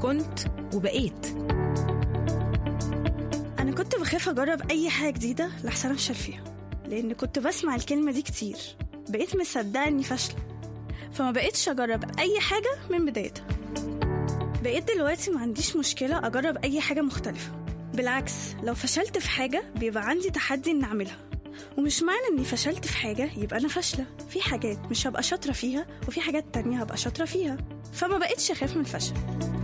كنت وبقيت أنا كنت بخاف أجرب أي حاجة جديدة لحسن أفشل فيها لأن كنت بسمع الكلمة دي كتير بقيت مصدقة إني فاشلة فما بقيتش أجرب أي حاجة من بدايتها بقيت دلوقتي ما عنديش مشكلة أجرب أي حاجة مختلفة بالعكس لو فشلت في حاجة بيبقى عندي تحدي إني أعملها ومش معنى إني فشلت في حاجة يبقى أنا فاشلة في حاجات مش هبقى شاطرة فيها وفي حاجات تانية هبقى شاطرة فيها فما بقيتش أخاف من الفشل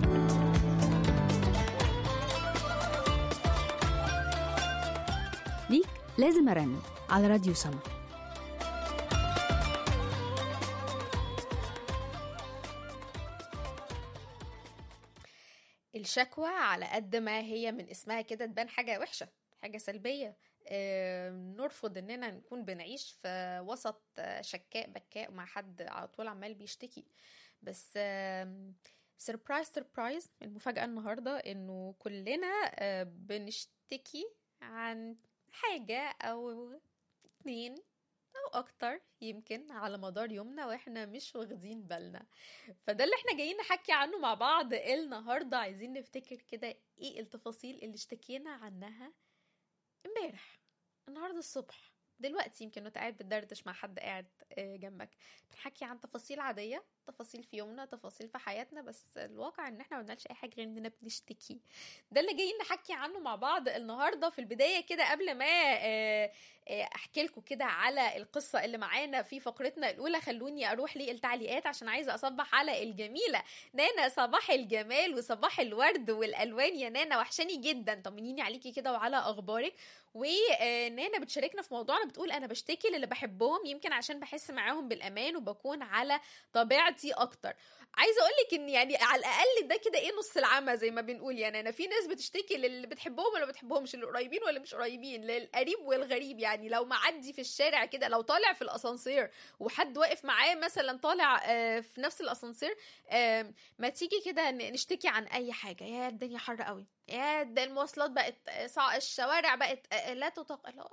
ليك لازم أرن على راديو سما الشكوى على قد ما هي من اسمها كده تبان حاجة وحشة حاجة سلبية آه، نرفض اننا نكون بنعيش في وسط آه، شكاء بكاء مع حد على طول عمال بيشتكي بس سربرايز سربرايز المفاجأة النهاردة انه كلنا آه، بنشتكي عن حاجة او اتنين او اكتر يمكن على مدار يومنا واحنا مش واخدين بالنا فده اللي احنا جايين نحكي عنه مع بعض النهارده عايزين نفتكر كده ايه التفاصيل اللي اشتكينا عنها امبارح النهارده الصبح دلوقتي يمكن وانت قاعد بتدردش مع حد قاعد آه، جنبك بنحكي عن تفاصيل عاديه تفاصيل في يومنا تفاصيل في حياتنا بس الواقع ان احنا ما بنعملش اي حاجه غير اننا بنشتكي ده اللي جايين نحكي عنه مع بعض النهارده في البدايه كده قبل ما آه، آه، احكي لكم كده على القصه اللي معانا في فقرتنا الاولى خلوني اروح للتعليقات عشان عايزه اصبح على الجميله نانا صباح الجمال وصباح الورد والالوان يا نانا وحشاني جدا طمنيني عليكي كده وعلى اخبارك ونانا بتشاركنا في موضوعنا بتقول انا بشتكي للي بحبهم يمكن عشان بحس معاهم بالامان وبكون على طبيعتي اكتر عايزه اقول لك ان يعني على الاقل ده كده ايه نص العمى زي ما بنقول يعني انا في ناس بتشتكي للي بتحبهم ولا ما بتحبهمش اللي قريبين ولا مش قريبين للقريب والغريب يعني لو معدي في الشارع كده لو طالع في الاسانسير وحد واقف معاه مثلا طالع آه، في نفس الاسانسير آه، ما تيجي كده ن- نشتكي عن اي حاجه يا الدنيا حر قوي يا ده المواصلات بقت آه، صع- الشوارع بقت آه، لا تطاق لا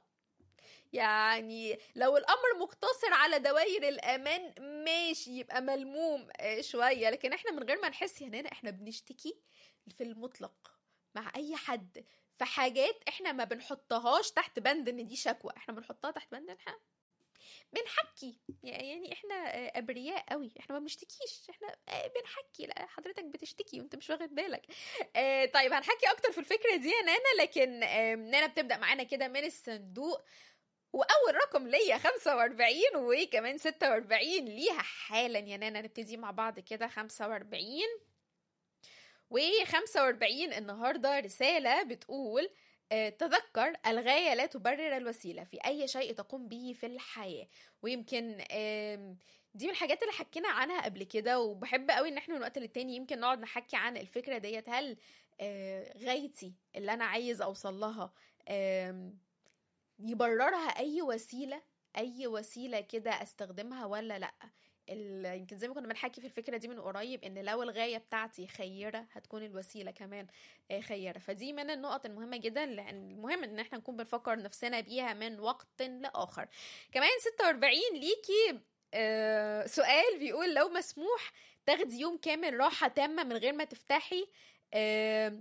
يعني لو الامر مقتصر على دوائر الامان ماشي يبقى ملموم آه، شويه لكن احنا من غير ما نحس يا نانا احنا بنشتكي في المطلق مع اي حد في حاجات احنا ما بنحطهاش تحت بند ان دي شكوى احنا بنحطها تحت بند ان احنا بنحكي يعني احنا آه، ابرياء قوي احنا ما بنشتكيش احنا آه، بنحكي لا حضرتك بتشتكي وانت مش واخد بالك آه، طيب هنحكي اكتر في الفكره دي يا نانا لكن آه، نانا بتبدا معانا كده من الصندوق واول رقم ليا 45 وكمان 46 ليها حالا يا نانا نبتدي مع بعض كده 45 و45 النهارده رساله بتقول آه، تذكر الغايه لا تبرر الوسيله في اي شيء تقوم به في الحياه ويمكن آم، دي من الحاجات اللي حكينا عنها قبل كده وبحب قوي ان احنا من وقت للتاني يمكن نقعد نحكي عن الفكره ديت هل آه، غايتي اللي انا عايز اوصل لها آم، يبررها اي وسيله اي وسيله كده استخدمها ولا لا ال- يمكن زي ما كنا بنحكي في الفكره دي من قريب ان لو الغايه بتاعتي خيره هتكون الوسيله كمان آه، خيره فدي من النقط المهمه جدا لان المهم ان احنا نكون بنفكر نفسنا بيها من وقت لاخر كمان 46 ليكي آه، سؤال بيقول لو مسموح تاخدي يوم كامل راحه تامه من غير ما تفتحي آه،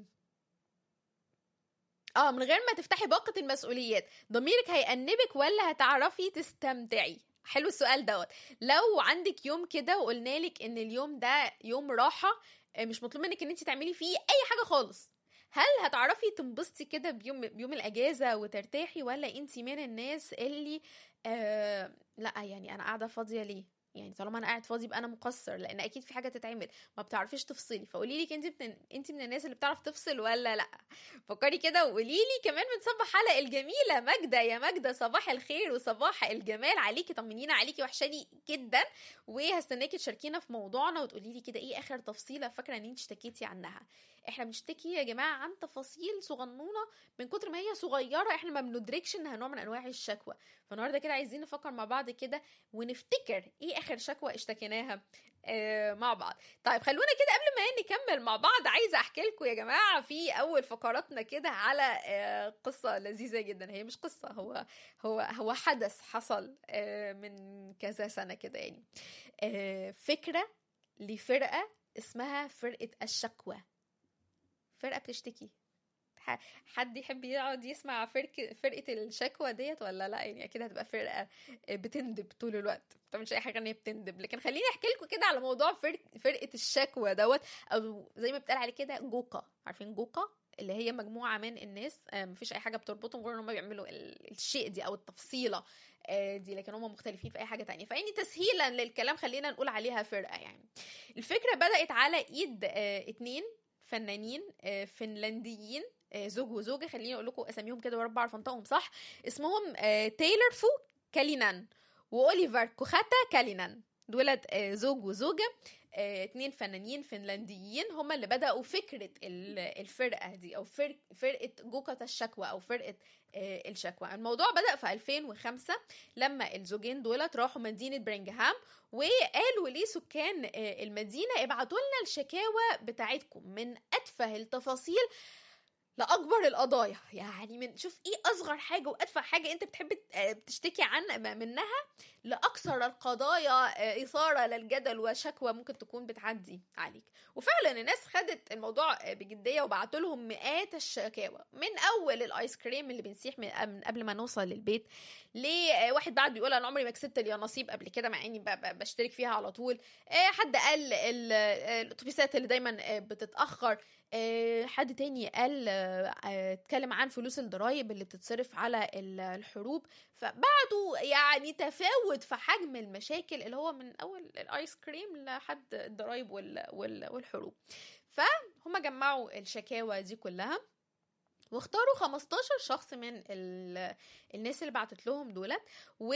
اه من غير ما تفتحي باقة المسؤوليات ضميرك هيأنبك ولا هتعرفي تستمتعي حلو السؤال دوت لو عندك يوم كده وقلنا لك ان اليوم ده يوم راحة آه، مش مطلوب منك ان انت تعملي فيه اي حاجة خالص هل هتعرفي تنبسطي كده بيوم بيوم الاجازه وترتاحي ولا انت من الناس اللي آه لا يعني انا قاعده فاضيه ليه يعني طالما انا قاعد فاضي يبقى انا مقصر لان اكيد في حاجه تتعمل ما بتعرفيش تفصلي فقولي لي انت من انت من الناس اللي بتعرف تفصل ولا لا فكري كده وقولي لي كمان بنصبح على الجميله ماجده يا ماجده صباح الخير وصباح الجمال عليكي طمنينا عليكي وحشاني جدا وهستناكي تشاركينا في موضوعنا وتقولي لي كده ايه اخر تفصيله فاكره ان انت اشتكيتي عنها احنا بنشتكي يا جماعه عن تفاصيل صغنونه من كتر ما هي صغيره احنا ما بندركش انها نوع من انواع الشكوى فالنهارده كده عايزين نفكر مع بعض كده ونفتكر ايه اخر شكوى اشتكيناها آه مع بعض طيب خلونا كده قبل ما نكمل مع بعض عايزه احكي لكم يا جماعه في اول فقراتنا كده على آه قصه لذيذه جدا هي مش قصه هو هو هو حدث حصل آه من كذا سنه كده يعني آه فكره لفرقه اسمها فرقه الشكوى فرقه بتشتكي ح- حد يحب يقعد يسمع فرقة فرقة الشكوى ديت ولا لا يعني اكيد هتبقى فرقة بتندب طول الوقت ما بتعملش اي حاجة ان هي بتندب لكن خليني احكي لكم كده على موضوع فرق فرقة الشكوى دوت او زي ما بتقال عليه كده جوقا عارفين جوقا اللي هي مجموعة من الناس آه، مفيش أي حاجة بتربطهم غير إن هم بيعملوا ال- الشيء دي أو التفصيلة آه، دي لكن هم مختلفين في أي حاجة تانية فيعني تسهيلا للكلام خلينا نقول عليها فرقة يعني الفكرة بدأت على إيد آه، اتنين فنانين آه، فنلنديين آه، زوج وزوجة خليني أقول لكم أساميهم كده ورب أعرف أنطقهم صح اسمهم آه، تايلر فو كالينان وأوليفر كوخاتا كالينان دولت آه، زوج وزوجة آه، اتنين فنانين فنلنديين هما اللي بدأوا فكرة ال- الفرقة دي أو فرق فرقة جوكة الشكوى أو فرقة آه، الشكوى الموضوع بدأ في 2005 لما الزوجين دولت راحوا مدينة برينجهام وقالوا لسكان آه، المدينة ابعتوا لنا الشكاوى بتاعتكم من أتفه التفاصيل لأكبر القضايا يعني من شوف ايه أصغر حاجة وأتفه حاجة أنت بتحب ت- آه، بتشتكي عن منها لأكثر القضايا آه، إثارة للجدل وشكوى ممكن تكون بتعدي عليك وفعلا الناس خدت الموضوع آه، بجدية وبعتوا لهم مئات الشكاوى من أول الآيس كريم اللي بنسيح من من قبل ما نوصل للبيت لواحد بعد بيقول انا عمري ما كسبت اليانصيب قبل كده مع اني ب- ب- بشترك فيها على طول آه، حد قال ال- آه، الاتوبيسات اللي دايما آه، بتتاخر آه، حد تاني قال آه، آه، اتكلم عن فلوس الضرايب اللي بتتصرف على ال- الحروب فبعدوا يعني تفاوت في حجم المشاكل اللي هو من اول الايس كريم لحد الضرايب وال- وال- والحروب فهم جمعوا الشكاوى دي كلها واختاروا 15 شخص من ال- الناس اللي بعتت لهم دولت و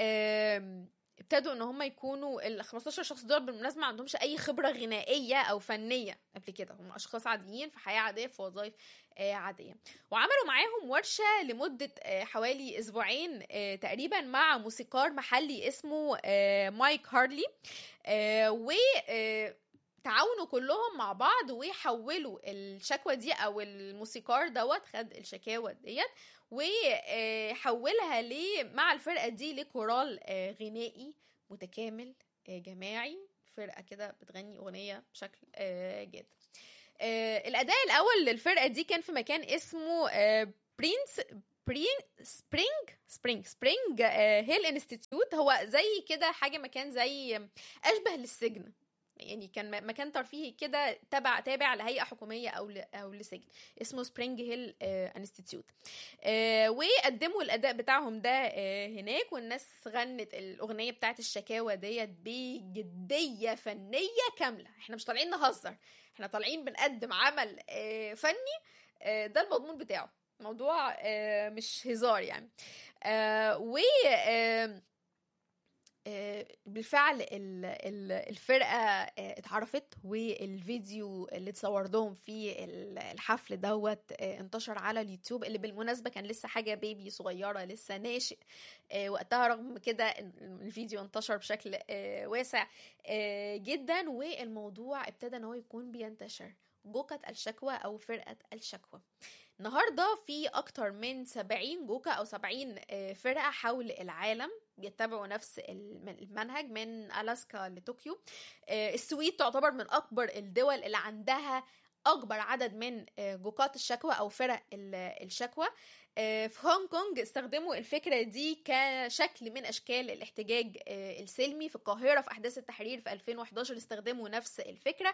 آم، ابتدوا ان هم يكونوا ال 15 شخص دول بالمناسبه ما عندهمش اي خبره غنائيه او فنيه قبل كده هم اشخاص عاديين في حياه عاديه في وظائف آه، عاديه وعملوا معاهم ورشه لمده آه، حوالي اسبوعين آه، تقريبا مع موسيقار محلي اسمه آه، مايك هارلي آه، و آه، تعاونوا كلهم مع بعض وحولوا الشكوى دي او الموسيقار دوت خد الشكاوى ديت وحولها ل مع الفرقه دي لكورال آه، غنائي متكامل آه، جماعي فرقه كده بتغني اغنيه بشكل آه، جاد آه، الاداء الاول للفرقه دي كان في مكان اسمه آه، برينس برين سبرينج سبرينج سبرينج آه، هيل انستيتيوت هو زي كده حاجه مكان زي اشبه للسجن يعني كان م- مكان ترفيهي كده تبع تابع لهيئه حكوميه او ل- او لسجن اسمه سبرينج هيل انستيتيوت وقدموا الاداء بتاعهم ده آه، هناك والناس غنت الاغنيه بتاعت الشكاوى ديت بجديه فنيه كامله احنا مش طالعين نهزر احنا طالعين بنقدم عمل آه، فني آه، ده المضمون بتاعه موضوع آه، مش هزار يعني آه، و آه، آه، بالفعل ال- ال- الفرقة آه، اتعرفت والفيديو اللي اتصور لهم في ال- الحفل دوت آه، انتشر على اليوتيوب اللي بالمناسبة كان لسه حاجة بيبي صغيرة لسه ناشئ آه، وقتها رغم كده إن الفيديو انتشر بشكل آه، واسع آه، جدا والموضوع ابتدى ان هو يكون بينتشر جوكة الشكوى او فرقة الشكوى النهارده في اكتر من 70 جوكا او 70 آه، فرقه حول العالم بيتبعوا نفس الم- المنهج من الاسكا لطوكيو آه، السويد تعتبر من اكبر الدول اللي عندها اكبر عدد من آه، جوكات الشكوى او فرق ال- الشكوى آه، في هونج كونج استخدموا الفكرة دي كشكل من أشكال الاحتجاج آه، السلمي في القاهرة في أحداث التحرير في 2011 استخدموا نفس الفكرة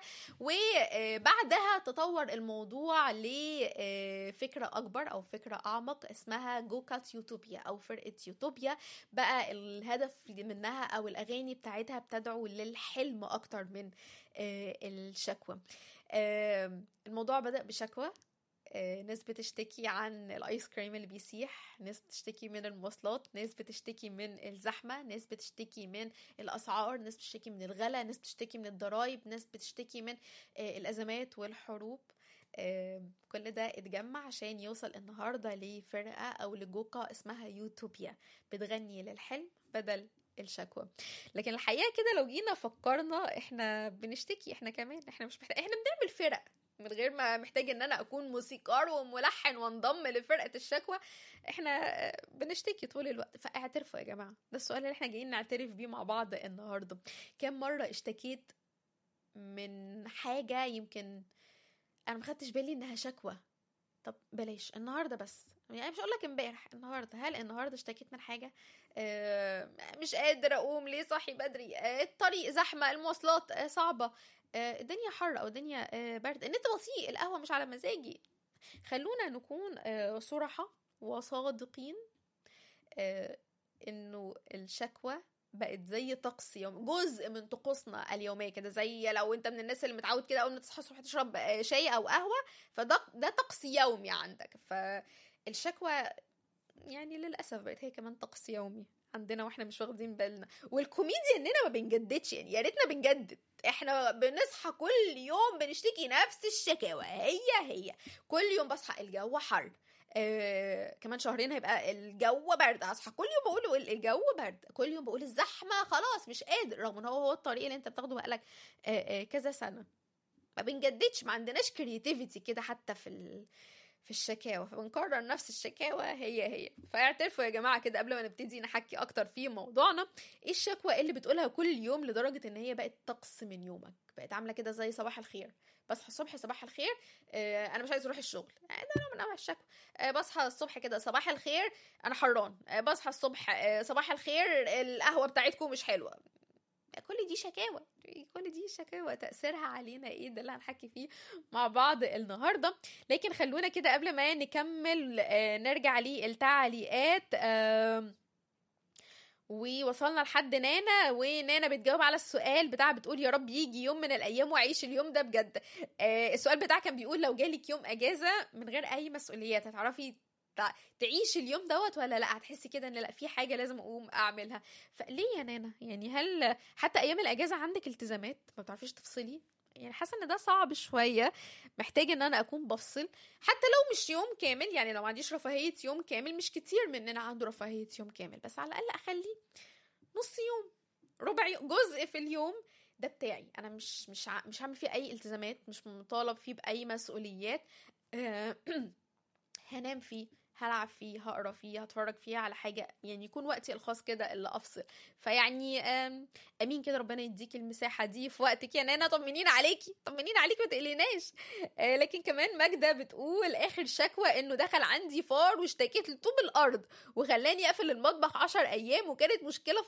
وبعدها تطور الموضوع لفكرة أكبر أو فكرة أعمق اسمها جوكات يوتوبيا أو فرقة يوتوبيا بقى الهدف منها أو الأغاني بتاعتها بتدعو للحلم أكتر من آه، الشكوى آه، الموضوع بدأ بشكوى آه، ناس بتشتكي عن الايس كريم اللي بيسيح ناس بتشتكي من المواصلات ناس بتشتكي من الزحمه ناس بتشتكي من الاسعار ناس بتشتكي من الغلا ناس بتشتكي من الضرائب ناس بتشتكي من آه، الازمات والحروب آه، كل ده اتجمع عشان يوصل النهارده لفرقه او لجوكا اسمها يوتوبيا بتغني للحلم بدل الشكوى لكن الحقيقه كده لو جينا فكرنا احنا بنشتكي احنا كمان احنا مش محتاج احنا بنعمل فرق من غير ما محتاج ان انا اكون موسيقار وملحن وانضم لفرقه الشكوى احنا بنشتكي طول الوقت فاعترفوا يا جماعه ده السؤال اللي احنا جايين نعترف بيه مع بعض النهارده كم مره اشتكيت من حاجه يمكن انا ما خدتش بالي انها شكوى طب بلاش النهارده بس يعني مش هقول لك امبارح النهارده هل النهارده اشتكيت من حاجه آه مش قادر اقوم ليه صاحي بدري آه الطريق زحمه المواصلات آه صعبه آه الدنيا حر او الدنيا آه برد النت بطيء القهوه مش على مزاجي خلونا نكون آه صراحه وصادقين آه انه الشكوى بقت زي طقس يوم جزء من طقوسنا اليوميه كده زي لو انت من الناس اللي متعود كده اول ما تصحى الصبح تشرب آه، شاي او قهوه فده ده طقس يومي عندك فالشكوى يعني للاسف بقت هي كمان طقس يومي عندنا واحنا مش واخدين بالنا والكوميديا اننا ما بنجددش يعني يا ريتنا بنجدد احنا بنصحى كل يوم بنشتكي نفس الشكاوى هي هي كل يوم بصحى الجو حر آه كمان شهرين هيبقى الجو برد اصحى كل يوم بقول الجو برد كل يوم بقول الزحمه خلاص مش قادر رغم ان هو هو الطريق اللي انت بتاخده بقالك آه آه كذا سنه ما بنجددش ما عندناش كرياتيفيتي كده حتى في ال... في الشكاوى فبنكرر نفس الشكاوى هي هي فاعترفوا يا جماعه كده قبل ما نبتدي نحكي اكتر في موضوعنا ايه الشكوى اللي بتقولها كل يوم لدرجه ان هي بقت طقس من يومك بقت عامله كده زي صباح الخير بصحى الصبح صباح الخير آه انا مش عايز اروح الشغل آه ده نوع من انواع الشكوى آه بصحى الصبح كده صباح الخير انا حران آه بصحى الصبح آه صباح الخير القهوه بتاعتكم مش حلوه كل دي شكاوى كل دي شكاوى تأثيرها علينا ايه ده اللي هنحكي فيه مع بعض النهارده لكن خلونا كده قبل ما نكمل آه نرجع للتعليقات آه ووصلنا لحد نانا ونانا بتجاوب على السؤال بتاع بتقول يا رب يجي يوم من الايام واعيش اليوم ده بجد آه السؤال بتاع كان بيقول لو جالك يوم اجازه من غير اي مسؤوليات هتعرفي تعيش اليوم دوت ولا لا هتحسي كده ان لا في حاجه لازم اقوم اعملها فليه يا نانا يعني هل حتى ايام الاجازه عندك التزامات ما بتعرفيش تفصلي يعني حاسه ان ده صعب شويه محتاجه ان انا اكون بفصل حتى لو مش يوم كامل يعني لو ما عنديش رفاهيه يوم كامل مش كتير مننا عنده رفاهيه يوم كامل بس على الاقل اخليه نص يوم ربع يوم جزء في اليوم ده بتاعي انا مش مش ع... مش هعمل فيه اي التزامات مش مطالب فيه باي مسؤوليات هنام فيه هلعب فيه هقرا فيه هتفرج فيه على حاجه يعني يكون وقتي الخاص كده اللي افصل فيعني امين كده ربنا يديك المساحه دي في وقتك يا نانا طمنين عليكي طمنين عليكي ما تقلقناش لكن كمان ماجده بتقول اخر شكوى انه دخل عندي فار واشتكيت لطوب الارض وخلاني اقفل المطبخ عشر ايام وكانت مشكله